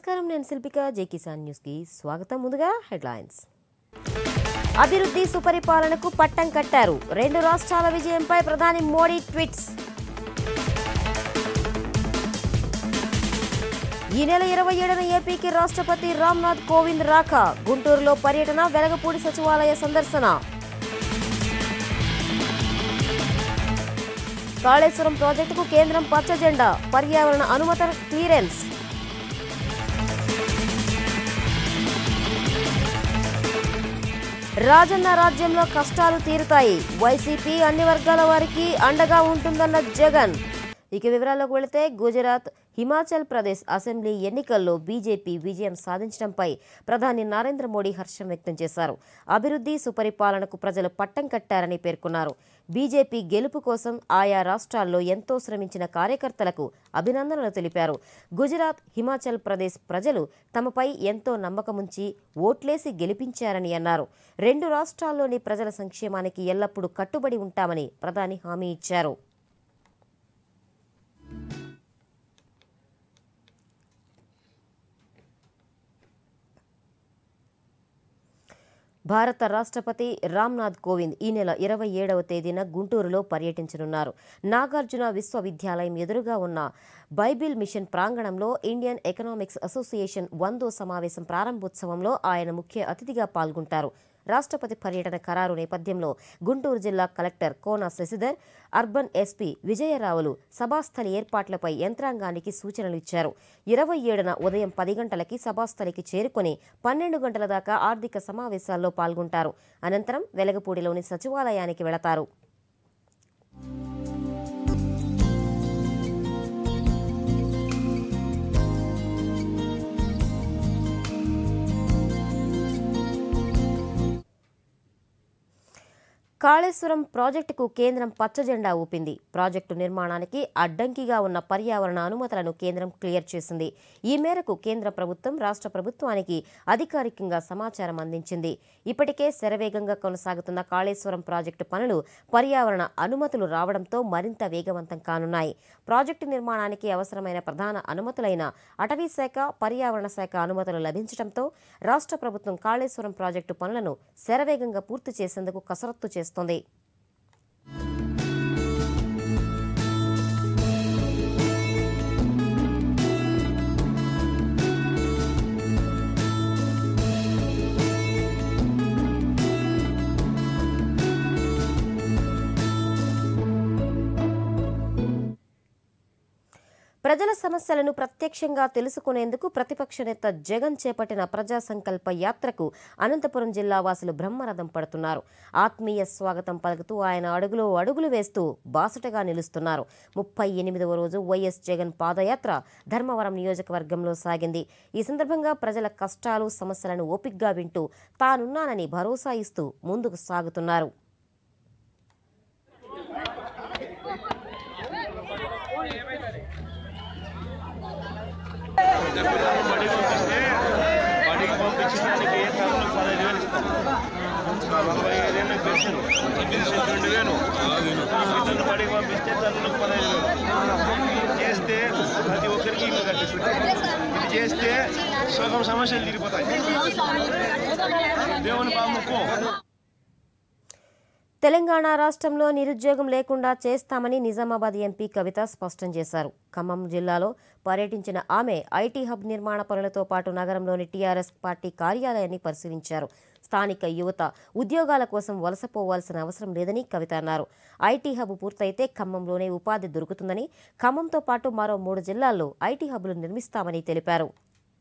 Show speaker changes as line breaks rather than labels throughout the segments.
నమస్కారం నేను శిల్పిక జే కిసాన్ న్యూస్కి స్వాగతం ముందుగా హెడ్లైన్స్ అభివృద్ధి సుపరిపాలనకు పట్టం కట్టారు రెండు రాష్ట్రాల విజయంపై ప్రధాని మోడీ ట్వీట్స్ ఈ నెల ఇరవై ఏడున ఏపీకి రాష్ట్రపతి రామ్నాథ్ కోవింద్ రాక గుంటూరులో పర్యటన వెలగపూడి సచివాలయ సందర్శన కాళేశ్వరం ప్రాజెక్టుకు కేంద్రం పచ్చ జెండా పర్యావరణ అనుమత క్లియరెన్స్ రాజన్న రాజ్యంలో కష్టాలు తీరుతాయి వైసీపీ అన్ని వర్గాల వారికి అండగా ఉంటుందన్న జగన్ ఇక వివరాల్లోకి వెళితే గుజరాత్ హిమాచల్ ప్రదేశ్ అసెంబ్లీ ఎన్నికల్లో బీజేపీ విజయం సాధించడంపై ప్రధాని నరేంద్ర మోడీ హర్షం వ్యక్తం చేశారు అభివృద్ధి సుపరిపాలనకు ప్రజలు పట్టం కట్టారని పేర్కొన్నారు బీజేపీ గెలుపు కోసం ఆయా రాష్ట్రాల్లో ఎంతో శ్రమించిన కార్యకర్తలకు అభినందనలు తెలిపారు గుజరాత్ హిమాచల్ ప్రదేశ్ ప్రజలు తమపై ఎంతో నమ్మకముంచి ఓట్లేసి గెలిపించారని అన్నారు రెండు రాష్ట్రాల్లోని ప్రజల సంక్షేమానికి ఎల్లప్పుడూ కట్టుబడి ఉంటామని ప్రధాని హామీ ఇచ్చారు భారత రాష్ట్రపతి రామ్నాథ్ కోవింద్ ఈ నెల ఇరవై ఏడవ తేదీన గుంటూరులో పర్యటించనున్నారు నాగార్జున విశ్వవిద్యాలయం ఎదురుగా ఉన్న బైబిల్ మిషన్ ప్రాంగణంలో ఇండియన్ ఎకనామిక్స్ అసోసియేషన్ వందో సమావేశం ప్రారంభోత్సవంలో ఆయన ముఖ్య అతిథిగా పాల్గొంటారు రాష్ట్రపతి పర్యటన ఖరారు నేపథ్యంలో గుంటూరు జిల్లా collector Kona Sasidhar urban SP విజయరావులు సభాస్థలి ఏర్పాట్లపై యంత్రాంగానికి సూచనలు ఇచ్చారు ఇరవై ఏడున ఉదయం పది గంటలకి సభాస్థలికి చేరుకుని పన్నెండు గంటల దాకా ఆర్థిక సమావేశాల్లో పాల్గొంటారు అనంతరం వెలగపూడిలోని సచివాలయానికి వెళతారు కాళేశ్వరం ప్రాజెక్టుకు కేంద్రం పచ్చజెండా ఊపింది ప్రాజెక్టు నిర్మాణానికి అడ్డంకిగా ఉన్న పర్యావరణ అనుమతులను కేంద్రం క్లియర్ చేసింది ఈ మేరకు కేంద్ర ప్రభుత్వం రాష్ట్ర ప్రభుత్వానికి అధికారికంగా సమాచారం అందించింది ఇప్పటికే శరవేగంగా కొనసాగుతున్న కాళేశ్వరం ప్రాజెక్టు పనులు పర్యావరణ అనుమతులు రావడంతో మరింత వేగవంతం కానున్నాయి ప్రాజెక్టు నిర్మాణానికి అవసరమైన ప్రధాన అనుమతులైన అటవీ శాఖ పర్యావరణ శాఖ అనుమతులు లభించడంతో రాష్ట్ర ప్రభుత్వం కాళేశ్వరం ప్రాజెక్టు పనులను శరవేగంగా పూర్తి చేసేందుకు కసరత్తు చేస్తోంది ప్రజల సమస్యలను ప్రత్యక్షంగా తెలుసుకునేందుకు ప్రతిపక్ష నేత జగన్ చేపట్టిన ప్రజా సంకల్ప యాత్రకు అనంతపురం జిల్లా వాసులు బ్రహ్మరథం పడుతున్నారు ఆత్మీయ స్వాగతం పలుకుతూ ఆయన అడుగులో అడుగులు వేస్తూ బాసటగా నిలుస్తున్నారు ముప్పై ఎనిమిదవ రోజు వైఎస్ జగన్ పాదయాత్ర ధర్మవరం నియోజకవర్గంలో సాగింది ఈ సందర్భంగా ప్రజల కష్టాలు సమస్యలను ఓపిగ్గా వింటూ తానున్నానని భరోసా ఇస్తూ ముందుకు సాగుతున్నారు
బడికి పంపించడానికి తనకు పదహైదు వేలు ఇస్తాం నలభై ఐదేళ్ళు పెన్షన్ పెన్షన్ రెండు వేలు ఇతను బడికి పంపిస్తే తనకు పదహైదు వేలు ఇది చేస్తే ప్రతి ఒక్కరికి ఇల్లు కట్టిస్తుంది ఇది చేస్తే సగం సమస్యలు తీరిపోతాయి దేవుని బాముకు
తెలంగాణ రాష్ట్రంలో నిరుద్యోగం లేకుండా చేస్తామని నిజామాబాద్ ఎంపీ కవిత స్పష్టం చేశారు ఖమ్మం జిల్లాలో పర్యటించిన ఆమె ఐటీ హబ్ నిర్మాణ పనులతో పాటు నగరంలోని టీఆర్ఎస్ పార్టీ కార్యాలయాన్ని పరిశీలించారు స్థానిక యువత ఉద్యోగాల కోసం వలసపోవాల్సిన అవసరం లేదని కవిత అన్నారు ఐటీ హబ్ పూర్తయితే ఖమ్మంలోనే ఉపాధి దొరుకుతుందని ఖమ్మంతో పాటు మరో మూడు జిల్లాల్లో ఐటీ హబ్లు నిర్మిస్తామని తెలిపారు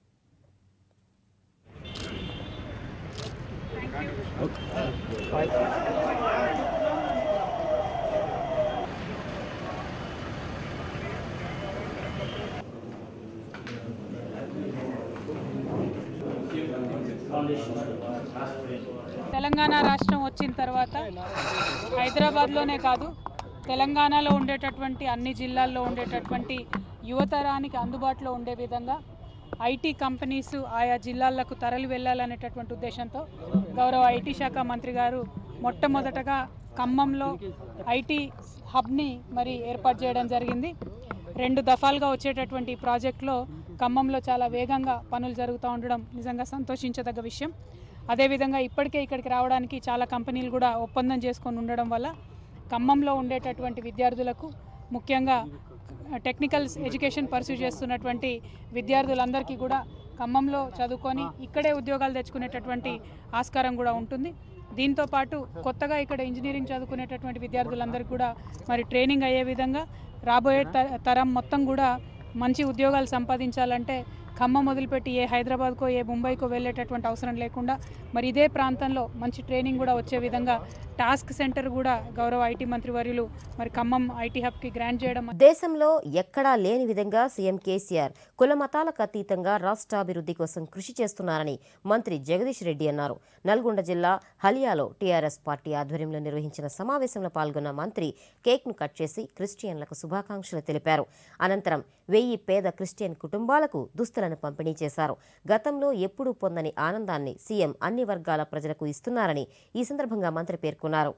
తెలంగాణ రాష్ట్రం వచ్చిన తర్వాత హైదరాబాద్లోనే కాదు తెలంగాణలో ఉండేటటువంటి అన్ని జిల్లాల్లో ఉండేటటువంటి యువతరానికి అందుబాటులో ఉండే విధంగా ఐటీ కంపెనీస్ ఆయా జిల్లాలకు తరలి వెళ్ళాలనేటటువంటి ఉద్దేశంతో గౌరవ ఐటీ శాఖ మంత్రి గారు మొట్టమొదటగా ఖమ్మంలో ఐటీ హబ్ని మరి ఏర్పాటు చేయడం జరిగింది రెండు దఫాలుగా వచ్చేటటువంటి ఈ ప్రాజెక్టులో ఖమ్మంలో చాలా వేగంగా పనులు జరుగుతూ ఉండడం నిజంగా సంతోషించదగ్గ విషయం అదేవిధంగా ఇప్పటికే ఇక్కడికి రావడానికి చాలా కంపెనీలు కూడా ఒప్పందం చేసుకొని ఉండడం వల్ల ఖమ్మంలో ఉండేటటువంటి విద్యార్థులకు ముఖ్యంగా టెక్నికల్ ఎడ్యుకేషన్ పర్సూ చేస్తున్నటువంటి విద్యార్థులందరికీ కూడా ఖమ్మంలో చదువుకొని ఇక్కడే ఉద్యోగాలు తెచ్చుకునేటటువంటి ఆస్కారం కూడా ఉంటుంది దీంతో పాటు కొత్తగా ఇక్కడ ఇంజనీరింగ్ చదువుకునేటటువంటి విద్యార్థులందరికీ కూడా మరి ట్రైనింగ్ అయ్యే విధంగా రాబోయే త- తరం మొత్తం కూడా మంచి ఉద్యోగాలు సంపాదించాలంటే ఖమ్మం మొదలుపెట్టి ఏ హైదరాబాద్కో ఏ ముంబైకో వెళ్ళేటటువంటి అవసరం లేకుండా మరి ఇదే ప్రాంతంలో మంచి ట్రైనింగ్ కూడా వచ్చే విధంగా టాస్క్ సెంటర్ కూడా గౌరవ ఐటీ మంత్రి వర్యులు మరి ఖమ్మం ఐటీ హబ్కి గ్రాంట్ చేయడం
దేశంలో ఎక్కడా లేని విధంగా సీఎం కేసీఆర్ కుల మతాలకు అతీతంగా రాష్ట్రాభివృద్ధి కోసం కృషి చేస్తున్నారని మంత్రి జగదీష్ రెడ్డి అన్నారు నల్గొండ జిల్లా హలియాలో టీఆర్ఎస్ పార్టీ ఆధ్వర్యంలో నిర్వహించిన సమావేశంలో పాల్గొన్న మంత్రి కేక్ను కట్ చేసి క్రిస్టియన్లకు శుభాకాంక్షలు తెలిపారు అనంతరం వెయ్యి పేద క్రిస్టియన్ కుటుంబాలకు దుస్తులను పంపిణీ చేశారు గతంలో ఎప్పుడూ పొందని ఆనందాన్ని సీఎం అన్ని వర్గాల ప్రజలకు ఇస్తున్నారని ఈ సందర్భంగా మంత్రి పేర్కొన్నారు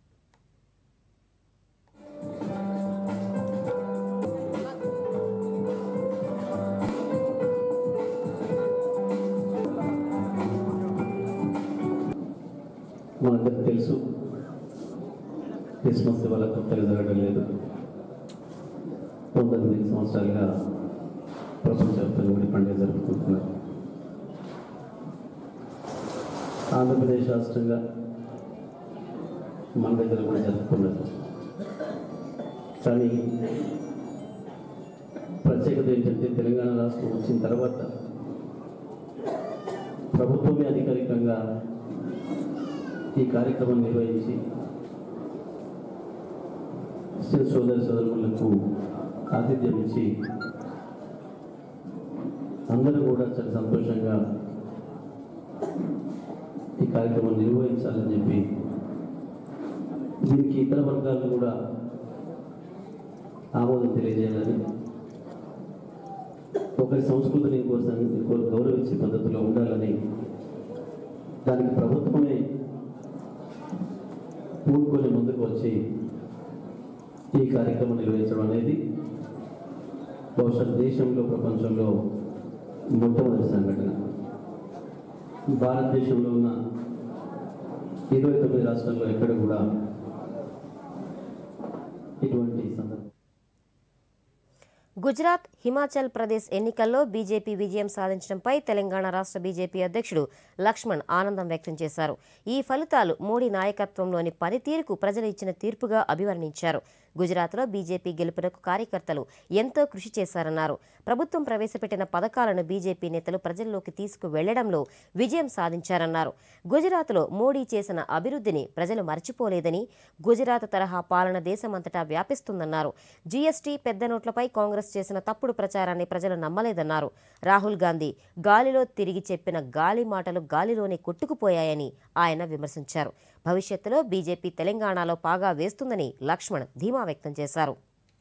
మనందరికి తెలుసు క్రిస్మస్ ఇవాళ కొత్తగా జరగడం లేదు వంద తొమ్మిది సంవత్సరాలుగా ప్రపంచవ్యాప్తంగా కూడా ఈ పండుగ జరుపుకుంటున్నారు ఆంధ్రప్రదేశ్ రాష్ట్రంగా మన దగ్గర కూడా జరుపుకున్నారు కానీ ప్రత్యేకత ఏంటంటే తెలంగాణ రాష్ట్రం వచ్చిన తర్వాత ప్రభుత్వమే అధికారికంగా ఈ కార్యక్రమం నిర్వహించి క్రిస్టియన్ సోదర సోదరులకు ఆతిథ్యం ఇచ్చి అందరూ కూడా చాలా సంతోషంగా ఈ కార్యక్రమం నిర్వహించాలని చెప్పి దీనికి ఇతర వర్గాలు కూడా ఆమోదం తెలియజేయాలని ఒకరి సంస్కృతిని ఇంకోరి ఇంకోరు గౌరవించే పద్ధతిలో ఉండాలని దానికి ప్రభుత్వమే పూనుకొని ముందుకు వచ్చి ఈ కార్యక్రమం నిర్వహించడం అనేది బహుశా దేశంలో ప్రపంచంలో మొట్టమొదటి సంఘటన భారతదేశంలో ఉన్న ఇరవై తొమ్మిది రాష్ట్రాల్లో ఎక్కడ కూడా ఇటువంటి సందర్భం
గుజరాత్ హిమాచల్ ప్రదేశ్ ఎన్నికల్లో బీజేపీ విజయం సాధించడంపై తెలంగాణ రాష్ట్ర బీజేపీ అధ్యక్షుడు లక్ష్మణ్ ఆనందం వ్యక్తం చేశారు ఈ ఫలితాలు మోడీ నాయకత్వంలోని పనితీరుకు ప్రజలు ఇచ్చిన తీర్పుగా అభివర్ణించారు గుజరాత్లో బీజేపీ గెలుపునకు కార్యకర్తలు ఎంతో కృషి చేశారన్నారు ప్రభుత్వం ప్రవేశపెట్టిన పథకాలను బీజేపీ నేతలు ప్రజల్లోకి తీసుకువెళ్లడంలో విజయం సాధించారన్నారు గుజరాత్లో మోడీ చేసిన అభివృద్ధిని ప్రజలు మర్చిపోలేదని గుజరాత్ తరహా పాలన దేశమంతటా వ్యాపిస్తుందన్నారు జీఎస్టీ పెద్ద నోట్లపై కాంగ్రెస్ చేసిన తప్పుడు ప్రచారాన్ని ప్రజలు నమ్మలేదన్నారు రాహుల్ గాంధీ గాలిలో తిరిగి చెప్పిన గాలి మాటలు గాలిలోనే కొట్టుకుపోయాయని ఆయన విమర్శించారు భవిష్యత్తులో బీజేపీ తెలంగాణలో పాగా వేస్తుందని లక్ష్మణ్ ధీమా వ్యక్తం చేశారు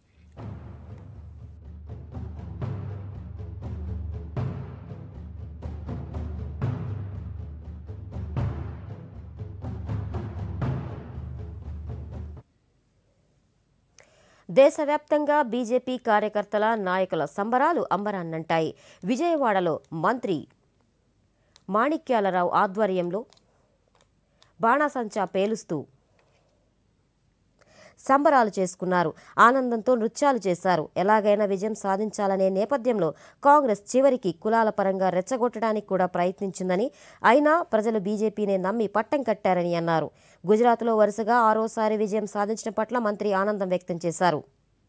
దేశవ్యాప్తంగా బీజేపీ కార్యకర్తల నాయకుల సంబరాలు అంబరాన్నంటాయి విజయవాడలో మంత్రి మాణిక్యాలరావు ఆధ్వర్యంలో బాణాసంచా పేలుస్తూ సంబరాలు చేసుకున్నారు ఆనందంతో నృత్యాలు చేశారు ఎలాగైనా విజయం సాధించాలనే నేపథ్యంలో కాంగ్రెస్ చివరికి కులాల పరంగా రెచ్చగొట్టడానికి కూడా ప్రయత్నించిందని అయినా ప్రజలు బీజేపీనే నమ్మి పట్టం కట్టారని అన్నారు గుజరాత్లో వరుసగా ఆరోసారి విజయం సాధించడం పట్ల మంత్రి ఆనందం వ్యక్తం చేశారు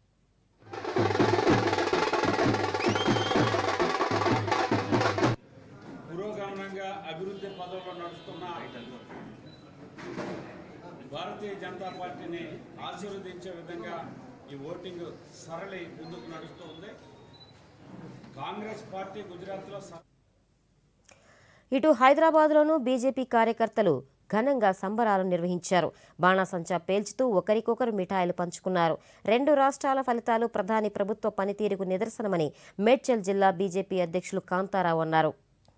పురోగమనంగా అభివృద్ధి పదంలో నడుస్తున్న భారతీయ జనతా పార్టీని ఆశీర్వదించే విధంగా ఈ ఓటింగ్ సరళి ముందుకు నడుస్తూ ఉంది కాంగ్రెస్ పార్టీ గుజరాత్లో స-
ఇటు హైదరాబాద్లోనూ బీజేపీ కార్యకర్తలు ఘనంగా సంబరాలు నిర్వహించారు బాణాసంచా పేల్చుతూ ఒకరికొకరు మిఠాయిలు పంచుకున్నారు రెండు రాష్ట్రాల ఫలితాలు ప్రధాని ప్రభుత్వ పనితీరుకు నిదర్శనమని మేడ్చల్ జిల్లా బీజేపీ అధ్యక్షులు కాంతారావు అన్నారు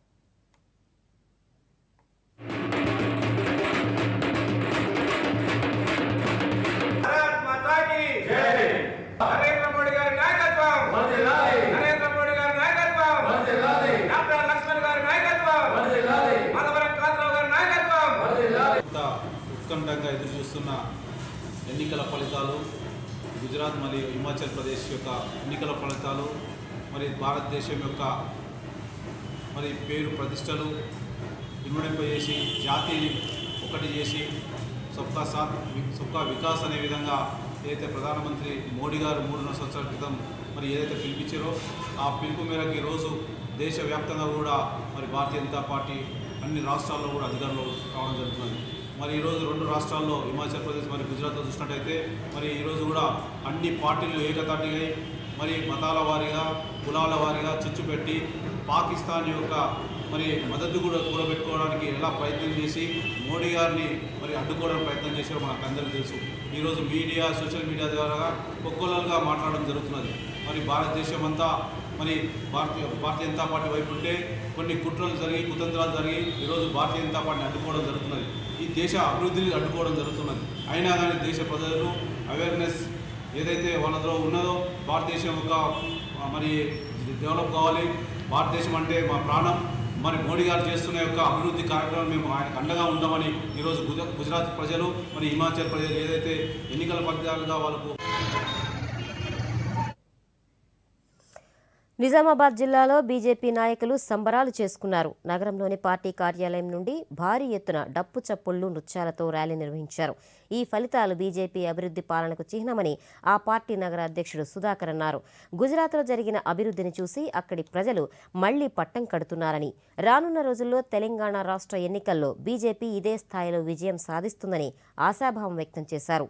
భారత్ మాతా కీ జై నరేంద్ర మోడీ గారి నాయకత్వం నరేంద్ర మోడీ గారి నాయకత్వం
వస్తున్న ఎన్నికల ఫలితాలు గుజరాత్ మరియు హిమాచల్ ప్రదేశ్ యొక్క ఎన్నికల ఫలితాలు మరి భారతదేశం యొక్క మరి పేరు ప్రతిష్టలు ఇనుమడింపజేసి జాతిని ఒకటి చేసి సబ్కా సాత్ వి- సబ్కా వికాస్ అనే విధంగా ఏదైతే ప్రధానమంత్రి మోడీ గారు మూడున్నర సంవత్సరాల క్రితం మరి ఏదైతే పిలిపించారో ఆ పిలుపు మేరకు ఈరోజు దేశవ్యాప్తంగా కూడా మరి భారతీయ జనతా పార్టీ అన్ని రాష్ట్రాల్లో కూడా అధికారంలో రావడం జరుగుతుంది మరి ఈరోజు రెండు రాష్ట్రాల్లో హిమాచల్ ప్రదేశ్ మరి గుజరాత్లో చూసినట్టయితే మరి ఈరోజు కూడా అన్ని పార్టీలు ఏకతాటిగా మరి మతాల వారీగా కులాల వారీగా చిచ్చు పెట్టి పాకిస్తాన్ యొక్క మరి మద్దతు కూడా కూడబెట్టుకోవడానికి ఎలా ప్రయత్నం చేసి మోడీ గారిని మరి అడ్డుకోవడానికి ప్రయత్నం చేశారో మనకు అందరికీ తెలుసు ఈరోజు మీడియా సోషల్ మీడియా ద్వారా ఒక్కొక్కరుగా మాట్లాడడం జరుగుతున్నది మరి భారతదేశం అంతా మరి భారతీయ భారతీయ జనతా పార్టీ వైపు ఉంటే కొన్ని కుట్రలు జరిగి కుతంత్రాలు జరిగి ఈరోజు భారతీయ జనతా పార్టీని అడ్డుకోవడం జరుగుతున్నది ఈ దేశ అభివృద్ధిని అడ్డుకోవడం జరుగుతున్నది అయినా కానీ దేశ ప్రజలు అవేర్నెస్ ఏదైతే వాళ్ళలో ఉన్నదో భారతదేశం ఒక ఆ, మరి డెవలప్ కావాలి భారతదేశం అంటే మా ప్రాణం మరి మోడీ గారు చేస్తున్న యొక్క అభివృద్ధి కార్యక్రమం మేము ఆయనకు అండగా ఉండమని ఈరోజు గుజ గుజరాత్ ప్రజలు మరి హిమాచల్ ప్రజలు ఏదైతే ఎన్నికల ఫలితాలుగా వాళ్ళకు
నిజామాబాద్ జిల్లాలో బీజేపీ నాయకులు సంబరాలు చేసుకున్నారు నగరంలోని పార్టీ కార్యాలయం నుండి భారీ ఎత్తున డప్పు చప్పుళ్లు నృత్యాలతో ర్యాలీ నిర్వహించారు ఈ ఫలితాలు బీజేపీ అభివృద్ధి పాలనకు చిహ్నమని ఆ పార్టీ నగర అధ్యక్షుడు సుధాకర్ అన్నారు గుజరాత్లో జరిగిన అభివృద్ధిని చూసి అక్కడి ప్రజలు మళ్లీ పట్టం కడుతున్నారని రానున్న రోజుల్లో తెలంగాణ రాష్ట్ర ఎన్నికల్లో బీజేపీ ఇదే స్థాయిలో విజయం సాధిస్తుందని ఆశాభావం వ్యక్తం చేశారు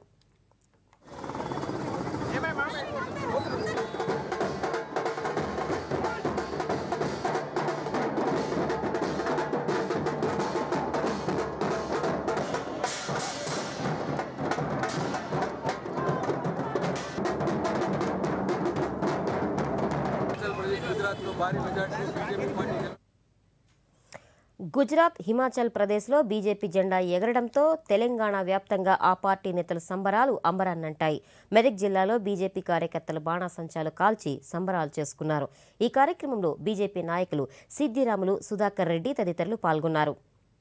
గుజరాత్ హిమాచల్ ప్రదేశ్లో బీజేపీ జెండా ఎగరడంతో తెలంగాణ వ్యాప్తంగా ఆ పార్టీ నేతల సంబరాలు అంబరాన్నంటాయి మెదక్ జిల్లాలో బీజేపీ కార్యకర్తలు బాణాసంచాలు కాల్చి సంబరాలు చేసుకున్నారు ఈ కార్యక్రమంలో బీజేపీ నాయకులు సిద్దిరాములు సుధాకర్ రెడ్డి తదితరులు పాల్గొన్నారు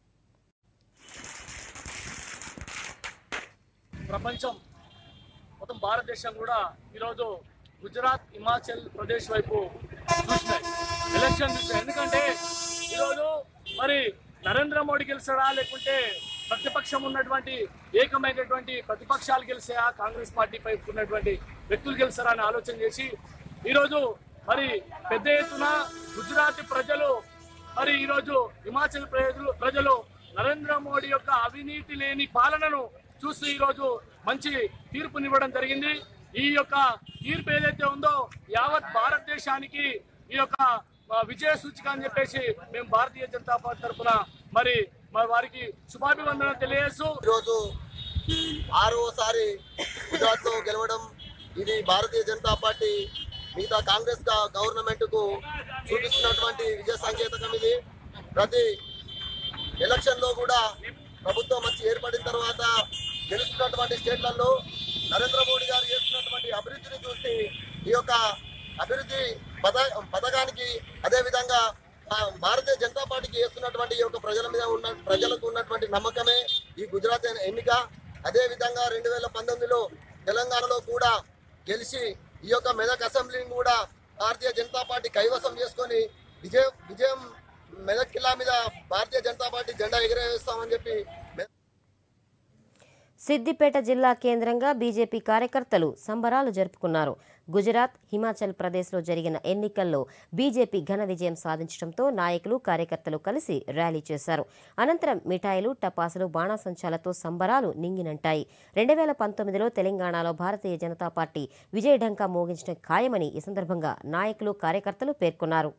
ప్రపంచం మొత్తం భారతదేశం కూడా ఈరోజు గుజరాత్ హిమాచల్ ప్రదేశ్ వైపు చూసినాయి ఎలక్షన్ చూసినాయి ఎందుకంటే ఈరోజు మరి నరేంద్ర మోడీ గెలిచాడా లేకుంటే ప్రతిపక్షం ఉన్నటువంటి ఏకమైనటువంటి ప్రతిపక్షాలు గెలిచాయా కాంగ్రెస్ పార్టీపై ఉన్నటువంటి వ్యక్తులు గెలిచారా అని ఆలోచన చేసి ఈరోజు మరి పెద్ద ఎత్తున గుజరాత్ ప్రజలు మరి ఈరోజు హిమాచల్ ప్రజలు ప్రజలు నరేంద్ర మోడీ యొక్క అవినీతి లేని పాలనను చూస్తూ ఈరోజు మంచి తీర్పునివ్వడం జరిగింది ఈ యొక్క తీర్పు ఏదైతే ఉందో యావత్ భారతదేశానికి ఈ యొక్క ఆ, విజయ సూచిక అని చెప్పేసి మేము భారతీయ జనతా పార్టీ తరఫున మరి మరి వారికి శుభాభివందన తెలియజేస్తూ
ఈరోజు ఆరోసారి గుజరాత్ లో గెలవడం ఇది భారతీయ జనతా పార్టీ మిగతా కాంగ్రెస్ గవర్నమెంట్ కు చూపిస్తున్నటువంటి విజయ సంకేతకం ఇది ప్రతి ఎలక్షన్ లో కూడా ప్రభుత్వం మంచి ఏర్పడిన తర్వాత గెలుస్తున్నటువంటి స్టేట్లలో నరేంద్ర మోడీ గారు చేస్తున్నటువంటి అభివృద్ధిని చూసి ఈ యొక్క అభివృద్ధి పథ పథకానికి అదే విధంగా ఆ, భారతీయ జనతా పార్టీకి చేస్తున్నటువంటి ఈ యొక్క ప్రజల మీద ఉన్న ప్రజలకు ఉన్నటువంటి నమ్మకమే ఈ గుజరాత్ ఎన్నిక అదే విధంగా రెండు వేల పంతొమ్మిదిలో తెలంగాణలో కూడా గెలిచి ఈ యొక్క మెదక్ అసెంబ్లీని కూడా భారతీయ జనతా పార్టీ కైవసం చేసుకొని విజయం విజయం మెదక్ కిల్లా మీద భారతీయ జనతా పార్టీ జెండా ఎగరేస్తామని చెప్పి మె-
సిద్దిపేట జిల్లా కేంద్రంగా బీజేపీ కార్యకర్తలు సంబరాలు జరుపుకున్నారు గుజరాత్ హిమాచల్ ప్రదేశ్లో జరిగిన ఎన్నికల్లో బీజేపీ ఘన విజయం సాధించడంతో నాయకులు కార్యకర్తలు కలిసి ర్యాలీ చేశారు అనంతరం మిఠాయిలు టపాసులు బాణాసంచాలతో సంబరాలు నింగినంటాయి రెండు వేల పంతొమ్మిదిలో తెలంగాణలో భారతీయ జనతా పార్టీ విజయఢంకా మోగించడం ఖాయమని ఈ సందర్భంగా నాయకులు కార్యకర్తలు పేర్కొన్నారు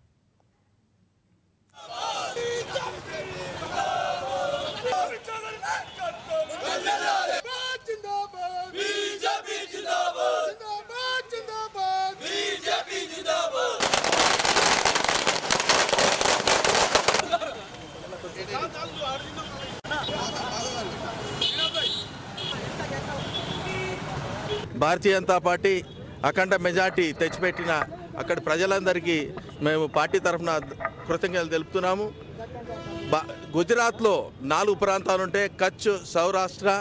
భారతీయ జనతా పార్టీ అఖండ మెజార్టీ తెచ్చిపెట్టిన అక్కడి ప్రజలందరికీ మేము పార్టీ తరఫున కృతజ్ఞతలు తెలుపుతున్నాము బా గుజరాత్లో నాలుగు ప్రాంతాలు ఉంటే కచ్ సౌరాష్ట్ర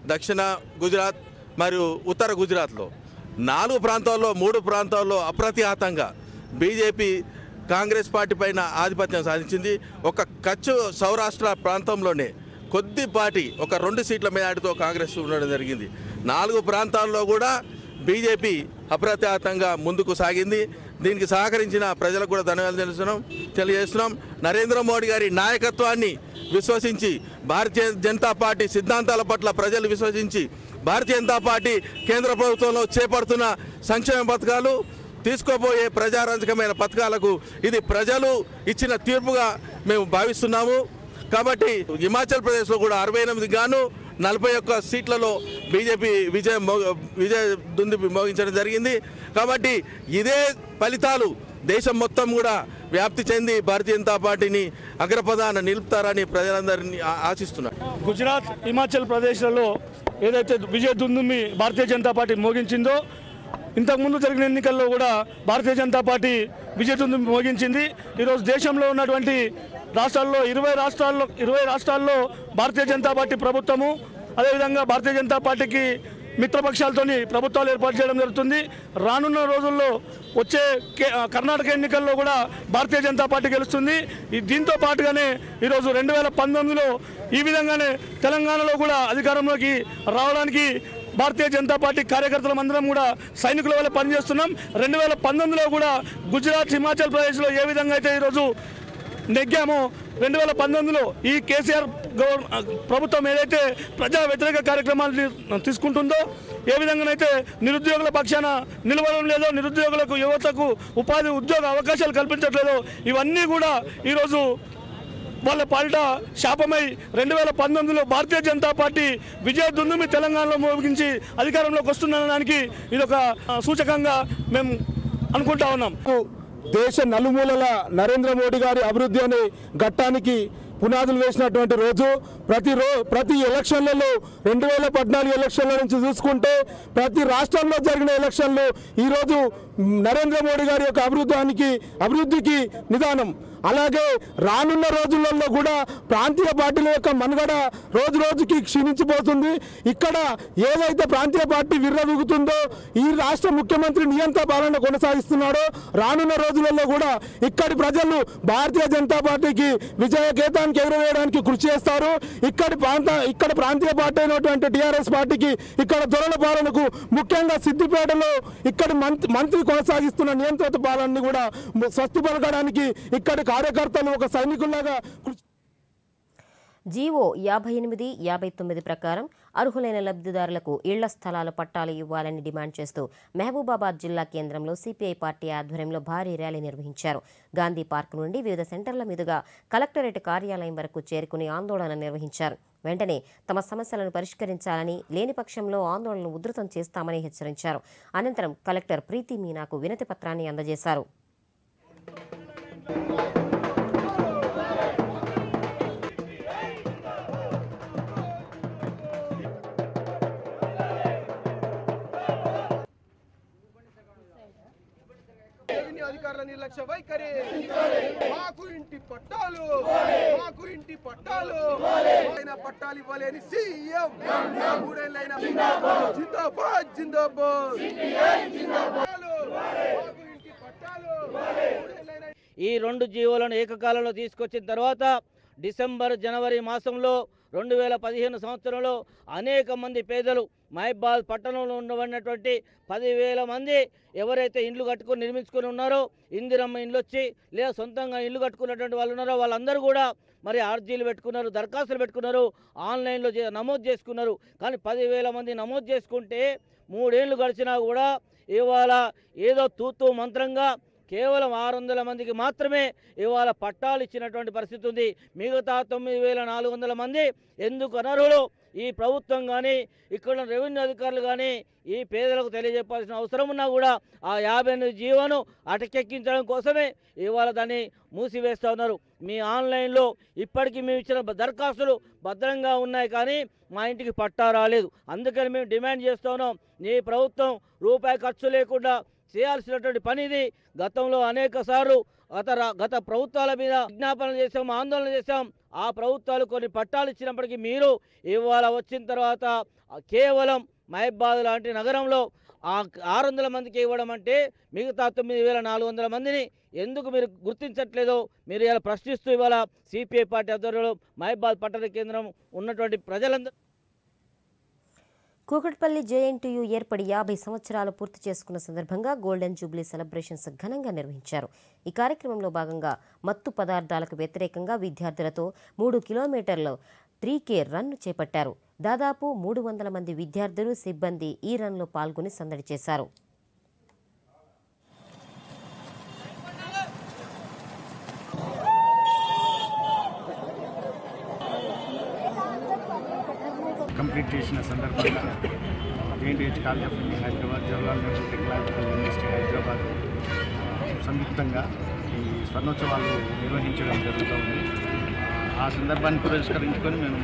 దక్షిణ గుజరాత్ మరియు ఉత్తర గుజరాత్లో నాలుగు ప్రాంతాల్లో మూడు ప్రాంతాల్లో అప్రతిహతంగా బీజేపీ కాంగ్రెస్ పార్టీ పైన ఆధిపత్యం సాధించింది ఒక కచ్చు సౌరాష్ట్ర ప్రాంతంలోనే కొద్దిపాటి ఒక రెండు సీట్ల మేడాటితో కాంగ్రెస్ ఉండడం జరిగింది నాలుగు ప్రాంతాల్లో కూడా బీజేపీ అప్రతిహతంగా ముందుకు సాగింది దీనికి సహకరించిన ప్రజలకు కూడా ధన్యవాదాలు తెలుస్తున్నాం తెలియజేస్తున్నాం నరేంద్ర మోడీ గారి నాయకత్వాన్ని విశ్వసించి భారతీయ జనతా పార్టీ సిద్ధాంతాల పట్ల ప్రజలు విశ్వసించి భారతీయ జనతా పార్టీ కేంద్ర ప్రభుత్వంలో చేపడుతున్న సంక్షేమ పథకాలు తీసుకోబోయే ప్రజారంజకమైన పథకాలకు ఇది ప్రజలు ఇచ్చిన తీర్పుగా మేము భావిస్తున్నాము కాబట్టి హిమాచల్ ప్రదేశ్లో కూడా అరవై ఎనిమిది గాను నలభై ఒక్క సీట్లలో బీజేపీ విజయం మో- విజయ దుంది మోగించడం జరిగింది కాబట్టి ఇదే ఫలితాలు దేశం మొత్తం కూడా వ్యాప్తి చెంది భారతీయ జనతా పార్టీని అగ్రపదాన నిలుపుతారని ప్రజలందరినీ ఆ- ఆశిస్తున్నారు
గుజరాత్ హిమాచల్ ప్రదేశ్లలో ఏదైతే విజయ దుందుమి భారతీయ జనతా పార్టీ మోగించిందో ఇంతకుముందు జరిగిన ఎన్నికల్లో కూడా భారతీయ జనతా పార్టీ విజయ దుందుమి మోగించింది ఈరోజు దేశంలో ఉన్నటువంటి రాష్ట్రాల్లో ఇరవై రాష్ట్రాల్లో ఇరవై రాష్ట్రాల్లో భారతీయ జనతా పార్టీ ప్రభుత్వము అదేవిధంగా భారతీయ జనతా పార్టీకి మిత్రపక్షాలతోని ప్రభుత్వాలు ఏర్పాటు చేయడం జరుగుతుంది రానున్న రోజుల్లో వచ్చే కే- ఆ, కర్ణాటక ఎన్నికల్లో కూడా భారతీయ జనతా పార్టీ గెలుస్తుంది ఈ దీంతో పాటుగానే ఈరోజు రెండు వేల పంతొమ్మిదిలో ఈ విధంగానే తెలంగాణలో కూడా అధికారంలోకి రావడానికి భారతీయ జనతా పార్టీ కార్యకర్తలం అందరం కూడా సైనికుల వల్ల పనిచేస్తున్నాం రెండు వేల పంతొమ్మిదిలో కూడా గుజరాత్ హిమాచల్ ప్రదేశ్లో ఏ విధంగా అయితే ఈరోజు నెగ్గామో రెండు వేల పంతొమ్మిదిలో ఈ కేసీఆర్ గవర్ ప్రభుత్వం ఏదైతే ప్రజా వ్యతిరేక కార్యక్రమాలు తీ- తీసుకుంటుందో ఏ విధంగానైతే నిరుద్యోగుల పక్షాన నిలవడం లేదో నిరుద్యోగులకు యువతకు ఉపాధి ఉద్యోగ అవకాశాలు కల్పించట్లేదో ఇవన్నీ కూడా ఈరోజు వాళ్ళ పాలిట శాపమై రెండు వేల పంతొమ్మిదిలో భారతీయ జనతా పార్టీ విజయ దుందుమి తెలంగాణలో మోగించి అధికారంలోకి వస్తుందనడానికి ఇది ఒక ఆ, సూచకంగా మేము అనుకుంటా ఉన్నాం
దేశ నలుమూలల నరేంద్ర మోడీ గారి అభివృద్ధి అనే ఘట్టానికి పునాదులు వేసినటువంటి రోజు ప్రతి రో ప్రతి ఎలక్షన్లలో రెండు వేల పద్నాలుగు ఎలక్షన్ల నుంచి చూసుకుంటే ప్రతి రాష్ట్రంలో జరిగిన ఎలక్షన్లు ఈరోజు నరేంద్ర మోడీ గారి యొక్క అభివృద్ధానికి అభివృద్ధికి నిదానం అలాగే రానున్న రోజులలో కూడా ప్రాంతీయ పార్టీల యొక్క మనుగడ రోజు రోజుకి క్షీణించిపోతుంది ఇక్కడ ఏదైతే ప్రాంతీయ పార్టీ విర్రవీగుతుందో ఈ రాష్ట్ర ముఖ్యమంత్రి నియంత పాలన కొనసాగిస్తున్నాడో రానున్న రోజులలో కూడా ఇక్కడి ప్రజలు భారతీయ జనతా పార్టీకి విజయ కేతానికి ఎగురవేయడానికి కృషి చేస్తారు ఇక్కడి ప్రాంత ఇక్కడ ప్రాంతీయ పార్టీ అయినటువంటి టీఆర్ఎస్ పార్టీకి ఇక్కడ దొరల పాలనకు ముఖ్యంగా సిద్దిపేటలో ఇక్కడి మంత్రి మంత్రి కొనసాగిస్తున్న నియంత్రిత పాలనని కూడా స్వస్తి పలకడానికి ఇక్కడి కార్యకర్తలు ఒక సైనికుల్లాగా కృషి
జీవో యాభై ఎనిమిది యాభై తొమ్మిది ప్రకారం అర్హులైన లబ్ధిదారులకు ఇళ్ల స్థలాల పట్టాలు ఇవ్వాలని డిమాండ్ చేస్తూ మహబూబాబాద్ జిల్లా కేంద్రంలో సిపిఐ పార్టీ ఆధ్వర్యంలో భారీ ర్యాలీ నిర్వహించారు గాంధీ పార్క్ నుండి వివిధ సెంటర్ల మీదుగా కలెక్టరేట్ కార్యాలయం వరకు చేరుకుని ఆందోళన నిర్వహించారు వెంటనే తమ సమస్యలను పరిష్కరించాలని లేని పక్షంలో ఆందోళనను ఉధృతం చేస్తామని హెచ్చరించారు అనంతరం కలెక్టర్ ప్రీతి మీనాకు వినతి పత్రాన్ని అందజేశారు
రెవెన్యూ అధికారుల నిర్లక్ష్య వైఖరి మాకు ఇంటి పట్టాలు మాకు ఇంటి పట్టాలు అయిన పట్టాలు ఇవ్వలేని సీఎం మూడేళ్ళైన జిందాబాద్ జిందాబాద్ పట్టాలు, మాకు ఇంటి పట్టాలు మూడేళ్ళైన
ఈ రెండు జీవోలను ఏకకాలంలో తీసుకొచ్చిన తర్వాత డిసెంబర్ జనవరి మాసంలో రెండు వేల పదిహేను సంవత్సరంలో అనేక మంది పేదలు మహబాద్ పట్టణంలో ఉండబడినటువంటి పదివేల మంది ఎవరైతే ఇండ్లు కట్టుకొని నిర్మించుకొని ఉన్నారో ఇందిరమ్మ ఇండ్లు వచ్చి లేదా సొంతంగా ఇల్లు కట్టుకున్నటువంటి వాళ్ళు ఉన్నారో వాళ్ళందరూ కూడా మరి అర్జీలు పెట్టుకున్నారు దరఖాస్తులు పెట్టుకున్నారు ఆన్లైన్లో చే- నమోదు చేసుకున్నారు కానీ పదివేల మంది నమోదు చేసుకుంటే మూడేళ్ళు గడిచినా కూడా ఇవాళ ఏదో తూతూ మంత్రంగా కేవలం ఆరు వందల మందికి మాత్రమే ఇవాళ పట్టాలు ఇచ్చినటువంటి పరిస్థితి ఉంది మిగతా తొమ్మిది వేల నాలుగు వందల మంది ఎందుకు అనర్హులు ఈ ప్రభుత్వం కానీ ఇక్కడ ఉన్న రెవెన్యూ అధికారులు కానీ ఈ పేదలకు తెలియజెప్పాల్సిన అవసరం ఉన్నా కూడా ఆ యాభై ఎనిమిది జీవోను అటకెక్కించడం కోసమే ఇవాళ దాన్ని మూసివేస్తూ ఉన్నారు మీ ఆన్లైన్లో ఇప్పటికీ మేము ఇచ్చిన బ- దరఖాస్తులు భద్రంగా ఉన్నాయి కానీ మా ఇంటికి పట్టా రాలేదు అందుకని మేము డిమాండ్ చేస్తూ ఉన్నాం నీ ప్రభుత్వం రూపాయి ఖర్చు లేకుండా చేయాల్సినటువంటి పని ఇది గతంలో అనేక సార్లు గత రా- గత ప్రభుత్వాల మీద విజ్ఞాపన చేశాం ఆందోళన చేశాం ఆ ప్రభుత్వాలు కొన్ని పట్టాలు ఇచ్చినప్పటికీ మీరు ఇవాళ వచ్చిన తర్వాత కేవలం మహబాద్ లాంటి నగరంలో ఆ ఆరు వందల మందికి ఇవ్వడం అంటే మిగతా తొమ్మిది వేల నాలుగు వందల మందిని ఎందుకు మీరు గుర్తించట్లేదో మీరు ఇలా ప్రశ్నిస్తూ ఇవాళ సిపిఐ పార్టీ ఆధ్వర్యంలో మహబాద్ పట్టణ కేంద్రం ఉన్నటువంటి ప్రజలందరూ
కూకట్పల్లి జేఎన్టీయు ఏర్పడి యాభై సంవత్సరాలు పూర్తి చేసుకున్న సందర్భంగా గోల్డెన్ జూబ్లీ సెలబ్రేషన్స్ ఘనంగా నిర్వహించారు ఈ కార్యక్రమంలో భాగంగా మత్తు పదార్థాలకు వ్యతిరేకంగా విద్యార్థులతో మూడు కిలోమీటర్ల త్రీ కే రన్ చేపట్టారు దాదాపు మూడు వందల మంది విద్యార్థులు సిబ్బంది ఈ రన్లో పాల్గొని సందడి చేశారు
కంప్లీట్ చేసిన సందర్భంగా JNTH college of India Hyderabad Jawaharlal Nehru technological university Hyderabad సంయుక్తంగా ఈ స్వర్ణోత్సవాలు నిర్వహించడం జరుగుతూ ఉంది ఆ సందర్భాన్ని పురస్కరించుకొని మేము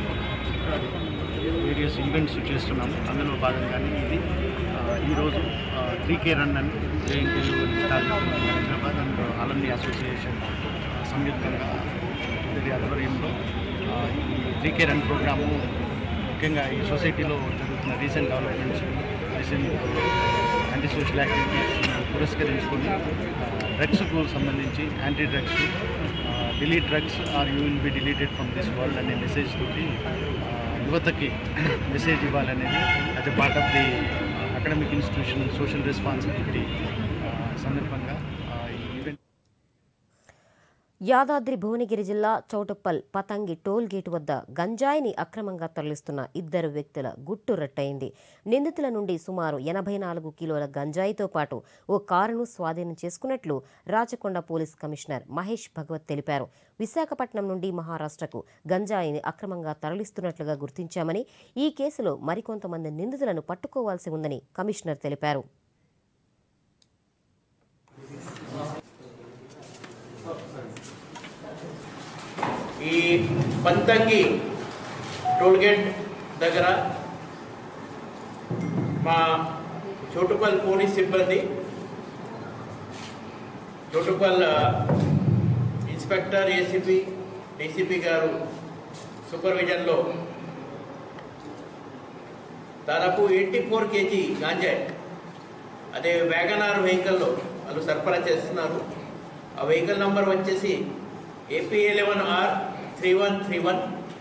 వేరియస్ ఈవెంట్స్ చేస్తున్నాము అందులో భాగంగానే ఇది ఆ, ఈరోజు త్రీ కే రన్ అని JNTU college of India Hyderabad and alumni association సంయుక్తంగా ఇద్దరి ఆధ్వర్యంలో ఆ, ఈ త్రీ కే రన్ ప్రోగ్రాము ముఖ్యంగా ఈ సొసైటీలో జరుగుతున్న recent developments recent anti social activities పురస్కరించుకొని డ్రగ్స్కు సంబంధించి anti drugs delete drugs or you will be deleted from this world అనే మెసేజ్ తోటి ఆ, యువతకి మెసేజ్ ఇవ్వాలనేది as a part of the academic institution social responsibility సందర్భంగా ఆ, ఈ ఈవెంట్
యాదాద్రి భువనగిరి జిల్లా చౌటుప్పల్ పతంగి టోల్ గేట్ వద్ద గంజాయిని అక్రమంగా తరలిస్తున్న ఇద్దరు వ్యక్తుల గుట్టు రట్టయింది నిందితుల నుండి సుమారు ఎనభై నాలుగు కిలోల గంజాయితో పాటు ఓ కారును స్వాధీనం చేసుకున్నట్లు రాచకొండ పోలీస్ కమిషనర్ మహేష్ భగవత్ తెలిపారు విశాఖపట్నం నుండి మహారాష్ట్రకు గంజాయిని అక్రమంగా తరలిస్తున్నట్లుగా గుర్తించామని ఈ కేసులో మరికొంతమంది నిందితులను పట్టుకోవాల్సి ఉందని కమిషనర్ తెలిపారు
ఈ పంతంగి టోల్గేట్ దగ్గర మా చోటుపల్ పోలీస్ సిబ్బంది చోటుపల్ ఇన్స్పెక్టర్ ఏసీపీ డీసీపీ గారు సూపర్విజన్లో దాదాపు ఎయిటీ ఫోర్ కేజీ గాంజాయ్ అదే వ్యాగనార్ వెహికల్లో వాళ్ళు సరఫరా చేస్తున్నారు ఆ వెహికల్ నంబర్ వచ్చేసి AP eleven R three one three one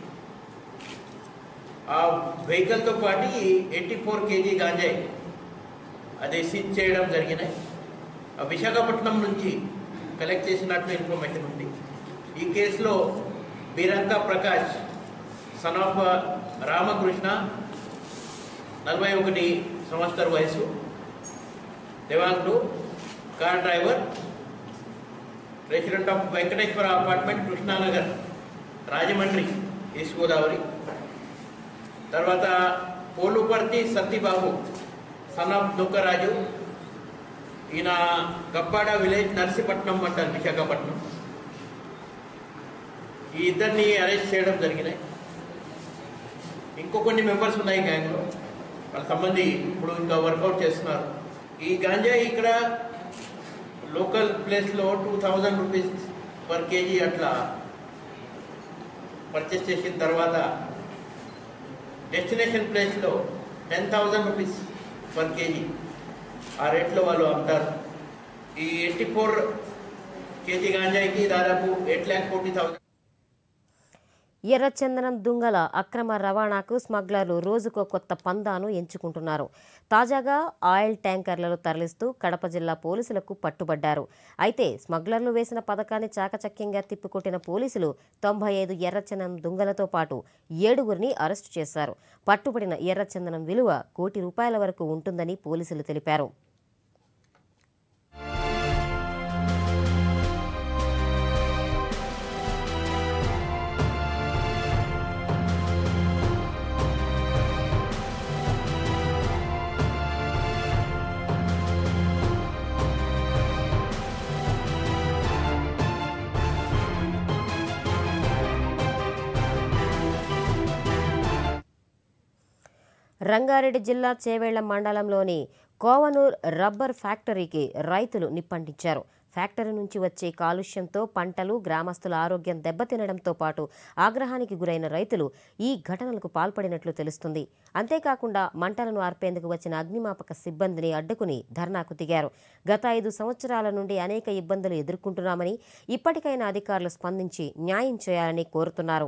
ఆ వెహికల్తో పాటు ఎయిటీ ఫోర్ కేజీ గాంజాయి అది సీజ్ చేయడం జరిగినాయి ఆ విశాఖపట్నం నుంచి కలెక్ట్ చేసినట్లు ఇన్ఫర్మేషన్ ఉంది ఈ కేసులో బీరంక ప్రకాష్ సన్ ఆఫ్ రామకృష్ణ నలభై ఒకటి సంవత్సర వయసు దేవాంగుడు car driver resident of Venkateswara apartment Krishnanagar Rajahmundry East Godavari తర్వాత పోలుపర్తి సత్తిబాబు సన్ ఆఫ్ దుక్కరాజు ఈయన గప్పాడ విలేజ్ నర్సీపట్నం అంటారు విశాఖపట్నం ఈ ఇద్దరిని అరెస్ట్ చేయడం జరిగినాయి ఇంకో కొన్ని మెంబర్స్ ఉన్నాయి గ్యాంగ్లో వాళ్ళ సంబంధి ఇప్పుడు ఇంకా వర్కౌట్ చేస్తున్నారు ఈ గాంజా ఇక్కడ లోకల్ ప్లేస్లో two thousand rupees per kg అట్లా పర్చేస్ చేసిన తర్వాత డెస్టినేషన్ ప్లేస్లో ten thousand rupees per kg ఆ రేట్లో వాళ్ళు అమ్ముతారు ఈ ఎయిటీ ఫోర్ కేజీ గాంజాయికి దాదాపు ఎయిట్ ల్యాక్ ఫోర్టీ థౌజండ్
ఎర్రచందనం దుంగల అక్రమ రవాణాకు స్మగ్లర్లు రోజుకో కొత్త పందాను ఎంచుకుంటున్నారు తాజాగా ఆయిల్ ట్యాంకర్లలో తరలిస్తూ కడప జిల్లా పోలీసులకు పట్టుబడ్డారు అయితే స్మగ్లర్లు వేసిన పథకాన్ని చాకచక్యంగా తిప్పికొట్టిన పోలీసులు తొంభై ఐదు ఎర్రచందనం దుంగలతో పాటు ఏడుగురిని అరెస్టు చేశారు పట్టుబడిన ఎర్రచందనం విలువ కోటి రూపాయల వరకు ఉంటుందని పోలీసులు తెలిపారు రంగారెడ్డి జిల్లా చేవేళ్ల మండలంలోని కోవనూర్ రబ్బర్ ఫ్యాక్టరీకి రైతులు నిప్పంటించారు ఫ్యాక్టరీ నుంచి వచ్చే కాలుష్యంతో పంటలు గ్రామస్తుల ఆరోగ్యం దెబ్బతినడంతో పాటు ఆగ్రహానికి గురైన రైతులు ఈ ఘటనలకు పాల్పడినట్లు తెలుస్తుంది అంతేకాకుండా మంటలను ఆర్పేందుకు వచ్చిన అగ్నిమాపక సిబ్బందిని అడ్డుకుని ధర్నాకు దిగారు గత ఐదు సంవత్సరాల నుండి అనేక ఇబ్బందులు ఎదుర్కొంటున్నామని ఇప్పటికైనా అధికారులు స్పందించి న్యాయం చేయాలని కోరుతున్నారు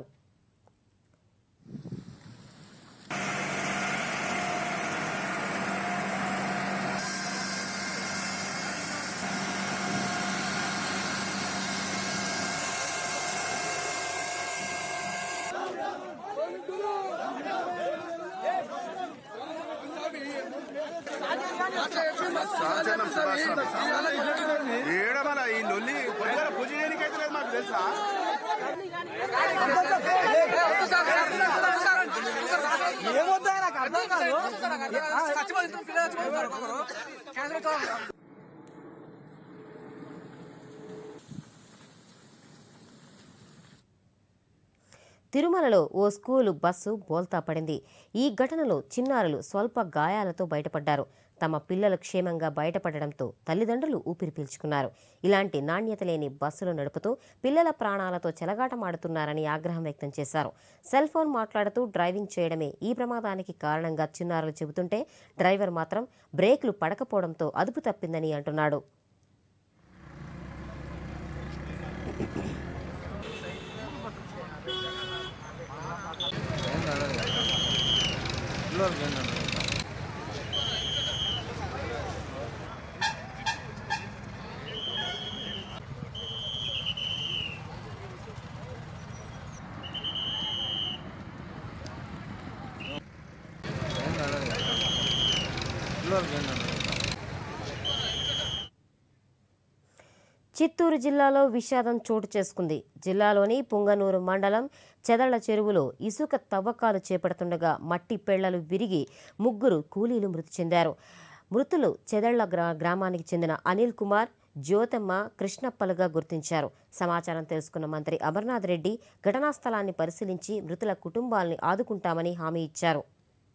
ఏడమల ఈ లొల్లి పొద్దుగాల పూజ చేయడానికి అయితే లేదు మాకు తెలుసా
తిరుమలలో ఓ స్కూలు బస్సు బోల్తా పడింది ఈ ఘటనలో చిన్నారులు స్వల్ప గాయాలతో బయటపడ్డారు తమ పిల్లలు క్షేమంగా బయటపడడంతో తల్లిదండ్రులు ఊపిరి పీల్చుకున్నారు ఇలాంటి నాణ్యత లేని బస్సులు నడుపుతూ పిల్లల ప్రాణాలతో చెలగాటమాడుతున్నారని ఆగ్రహం వ్యక్తం చేశారు సెల్ ఫోన్ మాట్లాడుతూ డ్రైవింగ్ చేయడమే ఈ ప్రమాదానికి కారణంగా చిన్నారులు చెబుతుంటే డ్రైవర్ మాత్రం బ్రేకులు పడకపోవడంతో అదుపు తప్పిందని అంటున్నాడు చిత్తూరు జిల్లాలో విషాదం చోటు చేసుకుంది జిల్లాలోని పుంగనూరు మండలం చెదళ్ల చెరువులో ఇసుక తవ్వకాలు చేపడుతుండగా మట్టి పెళ్లలు విరిగి ముగ్గురు కూలీలు మృతి చెందారు మృతులు చెదళ్ల గ్రా గ్రామానికి చెందిన అనిల్ కుమార్ జ్యోతమ్మ కృష్ణప్పలుగా గుర్తించారు సమాచారం తెలుసుకున్న మంత్రి అమర్నాథ్ రెడ్డి ఘటనా స్థలాన్ని పరిశీలించి మృతుల కుటుంబాల్ని ఆదుకుంటామని హామీ ఇచ్చారు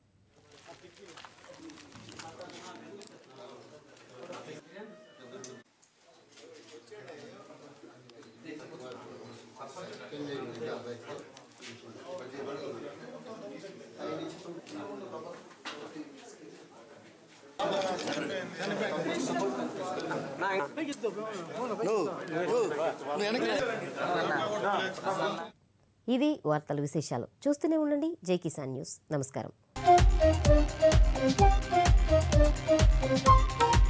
ఇవి వార్తల విశేషాలు చూస్తూనే ఉండండి జై కిసాన్ న్యూస్ నమస్కారం